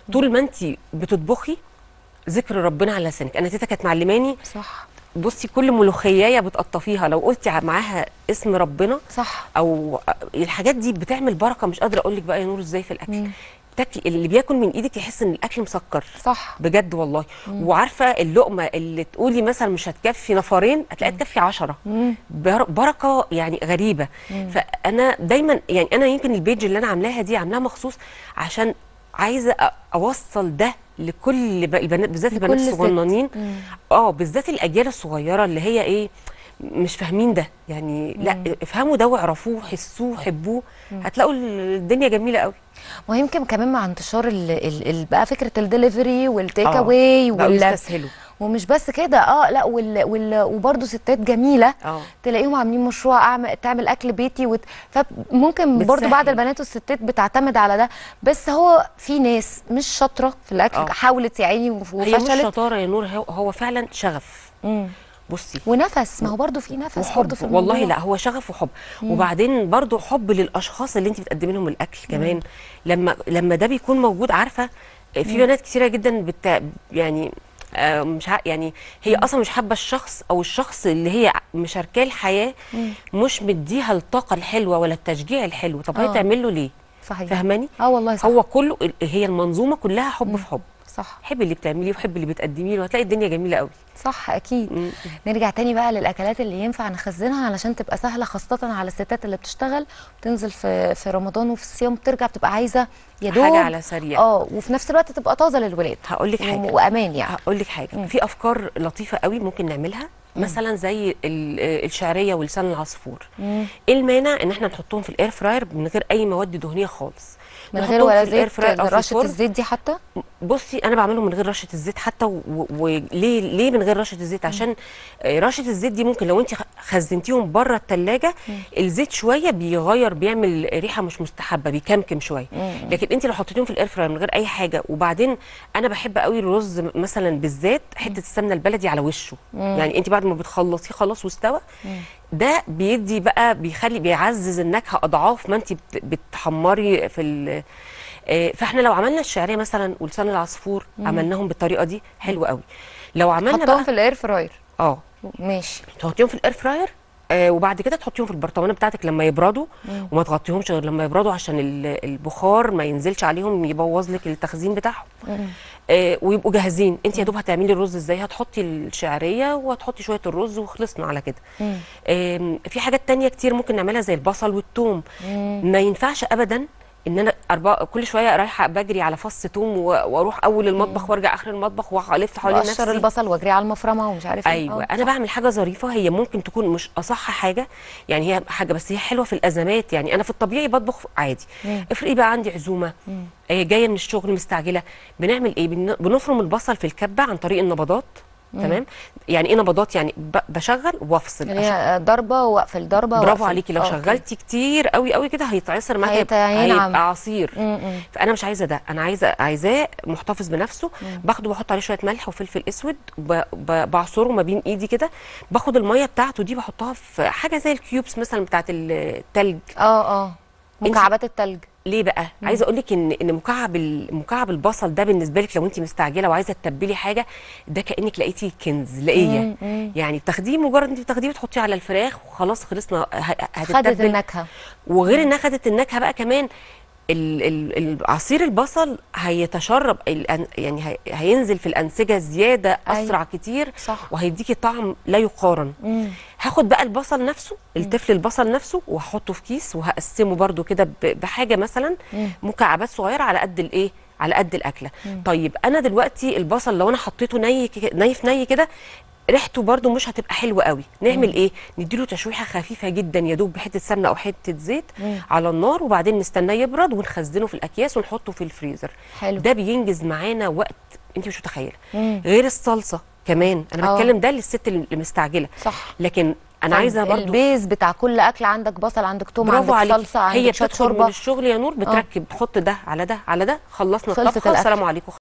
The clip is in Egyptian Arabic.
طول ما انت بتطبخي ذكر ربنا على لسانك انا تيتا كانت معلماني صح بصي كل ملوخيايه بتقطفيها لو قلتي ع- معاها اسم ربنا صح او الحاجات دي بتعمل بركه مش قادره اقول لك بقى يا نور ازاي في الاكل تاكلي اللي بياكل من ايدك يحس ان الاكل مسكر صح بجد والله وعارفه اللقمه اللي تقولي مثلا مش هتكفي نفرين هتلاقيها تكفي عشرة بر- بركه يعني غريبه فانا دايما يعني انا يمكن البيج اللي انا عاملاها دي عاملاها مخصوص عشان عايزه أ- اوصل ده لكل ب- البنات بالذات البنات لكل ست. الصغننين اه بالذات الاجيال الصغيره اللي هي ايه مش فاهمين ده يعني لا افهموا ده واعرفوه حسوه حبوه هتلاقوا الدنيا جميله قوي ويمكن كمان مع انتشار ال ال ال بقى فكره الدليفري والتيك آه، اواي بقوا وال يستسهلوا ومش بس كده اه لا وال وال وبرده ستات جميله اه تلاقيهم عاملين مشروع أعمل تعمل اكل بيتي وت... فممكن برضو بتسهل. بعض البنات والستات بتعتمد على ده بس هو في ناس مش شاطره في الاكل آه. حاولت يا عيني وف- هي مش وفشلت شطاره يا نور هو, هو فعلا شغف مم. بصي ونفس ما هو برضو في نفس برضو وحب في الموضوع والله لا هو شغف وحب وبعدين برضو حب للاشخاص اللي انت بتقدمي لهم الاكل كمان لما لما ده بيكون موجود عارفه في بنات كتيره جدا بت يعني آه، مش ع... يعني هي اصلا مش حابه الشخص او الشخص اللي هي مشاركاه الحياه مش مديها الطاقه الحلوه ولا التشجيع الحلو طب هي آه. تعمل له ليه صحيح فاهماني اه والله صح هو كله هي المنظومه كلها حب في حب صح حبي اللي بتعمليه وحبي اللي بتقدميه له هتلاقي الدنيا جميله قوي صح اكيد مم. نرجع تاني بقى للاكلات اللي ينفع نخزنها علشان تبقى سهله خاصه على الستات اللي بتشتغل وتنزل في في رمضان وفي الصيام بترجع بتبقى عايزه يا دوب حاجه على سريع اه وفي نفس الوقت تبقى طازه للولاد هقول لك حاجه و- وامان يعني هقول لك حاجه في افكار لطيفه قوي ممكن نعملها مثلا زي ال- آه، الشعريه ولسان العصفور مم. ايه المانع ان احنا نحطهم في الاير فراير من غير اي مواد دهنيه خالص من نحطهم غير ولا في الإير زيت فراير أو في رشه الفرن. الزيت دي حتى بصي انا بعملهم من غير رشه الزيت حتى و- و- وليه ليه من غير رشه الزيت عشان آه، رشه الزيت دي ممكن لو انت خ- خزنتيهم بره الثلاجه الزيت شويه بيغير بيعمل ريحه مش مستحبه بيكمكم شويه لكن انت لو حطيتيهم في الاير فراير من غير اي حاجه وبعدين انا بحب قوي الرز م- مثلا بالذات حته السمنه البلدي على وشه يعني انت بعد ما بتخلصيه خلاص واستوى ده بيدي بقى بيخلي بيعزز النكهه اضعاف ما انت بت- بتحمري في ال آه، فاحنا لو عملنا الشعريه مثلا ولسان العصفور عملناهم بالطريقه دي حلو قوي لو عملنا حطهم بقى في الاير فراير اه ماشي تحطيهم في الاير فراير آه وبعد كده تحطيهم في البرطمانه بتاعتك لما يبردوا وما تغطيهمش غير لما يبردوا عشان ال- البخار ما ينزلش عليهم يبوظ لك التخزين بتاعهم آه ويبقوا جاهزين انت يا دوب هتعملي الرز ازاي هتحطي الشعريه وهتحطي شويه الرز وخلصنا على كده آم، في حاجات تانية كتير ممكن نعملها زي البصل والثوم ما ينفعش ابدا ان انا أربع كل شويه رايحه بجري على فص ثوم و- واروح اول المطبخ وارجع اخر المطبخ والف حوالين واقشر نفسي البصل واجري على المفرمه ومش عارف ايه ايوه آه، انا بعمل حاجه ظريفه هي ممكن تكون مش اصح حاجه يعني هي حاجه بس هي حلوه في الازمات يعني انا في الطبيعي بطبخ عادي مم. افرضي بقى عندي عزومه آه جايه من الشغل مستعجله بنعمل ايه بن- بنفرم البصل في الكبه عن طريق النبضات تمام يعني ايه نبضات يعني ب- بشغل وافصل اللي هي ضربه واقفل ضربه برافو وأقفل. عليكي لو آه، أوكي. شغلتي كتير قوي قوي كده هيتعصر معاكي هيت- هيبقى, هينعم. هيبقى عصير مم، مم. فانا مش عايزه ده انا عايزه عايزاه محتفظ بنفسه باخده بحط عليه شويه ملح وفلفل اسود ب- ب- بعصره ما بين ايدي كده باخد الميه بتاعته دي بحطها في حاجه زي الكيوبس مثلا بتاعت التلج اه اه مكعبات التلج ليه بقى عايزه اقول لك ان ان مكعب ال- مكعب البصل ده بالنسبه لك لو انت مستعجله وعايزه تتبلي حاجه ده كانك لقيتي كنز لاقيه مم، مم. يعني بتاخديه مجرد انت بتاخديه بتحطيه على الفراخ وخلاص خلصنا ه- خدت هتتبل النكهه وغير انها خدت النكهه بقى كمان ال- ال- ال- عصير البصل هيتشرب الأن- يعني هي- هينزل في الانسجه زياده أيوة. اسرع كتير صح. وهيديكي طعم لا يقارن مم. هاخد بقى البصل نفسه التفل البصل نفسه وهحطه في كيس وهقسمه برده كده ب- بحاجه مثلا مكعبات صغيره على قد الايه على قد الاكله طيب انا دلوقتي البصل لو انا حطيته ني ك- ني في ني كده ريحته برده مش هتبقى حلوه قوي نعمل ايه نديله تشويحه خفيفه جدا يا دوب بحته سمنه او حته زيت على النار وبعدين نستناه يبرد ونخزنه في الاكياس ونحطه في الفريزر حلو. ده بينجز معانا وقت انت مش متخيله مم. غير الصلصه كمان انا آه. بتكلم ده للست اللي مستعجله صح لكن انا عايزه برضو البيز بتاع كل اكل عندك بصل عندك توم برافو عندك عليكي صلصه عندك هي شويه بتدخل من شوربه الشغل يا نور بتركب تحط ده على ده على ده خلصنا خلصت الطبخه الأكل. السلام عليكم